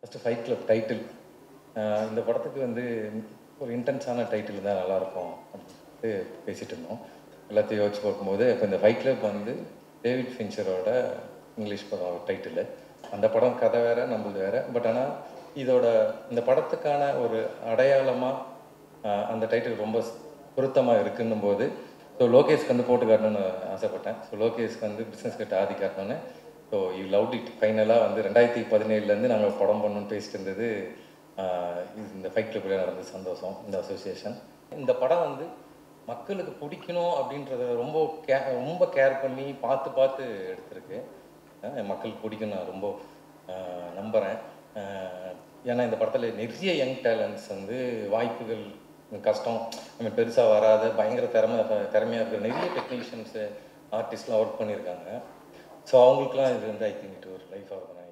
first fight club title இந்த படத்துக்கு வந்து ஒரு இன்டென்ஸான டைட்டில் தான் நல்லாயிருக்கும் அப்படின்ட்டு பேசிகிட்டு இருந்தோம் எல்லாத்தையும் யோசிச்சு பார்க்கும்போது இப்போ இந்த ஃபைட் கிளப் வந்து டேவிட் ஃபின்ச்சரோட இங்கிலீஷ் படம் டைட்டில் அந்த படம் கதை வேறு நம்மளது வேறு பட் ஆனால் இதோட இந்த படத்துக்கான ஒரு அடையாளமாக அந்த டைட்டில் ரொம்ப பொருத்தமாக இருக்குன்னும் போது ஸோ லோகேஷ்க்கு வந்து போட்டு காட்டணும்னு ஆசைப்பட்டேன் ஸோ லோகேஷ்க்கு வந்து பிஸ்னஸ் கிட்ட ஆதி காட்டணுன்னு ஸோ யூ லவ் இட் ஃபைனலாக வந்து ரெண்டாயிரத்தி பதினேழுலேருந்து நாங்கள் படம் பண்ணணும்னு பேசிட்டு இருந்தது ஆஹ் இது இந்த ஃபைட் கிளப்பில் நடந்த சந்தோஷம் இந்த அசோசியேஷன் இந்த படம் வந்து மக்களுக்கு பிடிக்கணும் அப்படின்றத ரொம்ப கே ரொம்ப கேர் பண்ணி பார்த்து பார்த்து எடுத்திருக்கு ஆஹ் மக்களுக்கு பிடிக்கும் நான் ரொம்ப ஆஹ் நம்புகிறேன் ஆஹ் ஏன்னா இந்த படத்தில் நிறைய யங் டேலண்ட்ஸ் வந்து வாய்ப்புகள் கஷ்டம் நம்ம பெருசாக வராத பயங்கர திறமை திறமையாக இருக்கிற நிறைய டெக்னீஷியன்ஸு ஆர்டிஸ்ட்லாம் ஒர்க் பண்ணியிருக்காங்க ஸோ அவங்களுக்குலாம் இது வந்து ஐ திங்க் இது ஒரு லைஃப் ஆகும்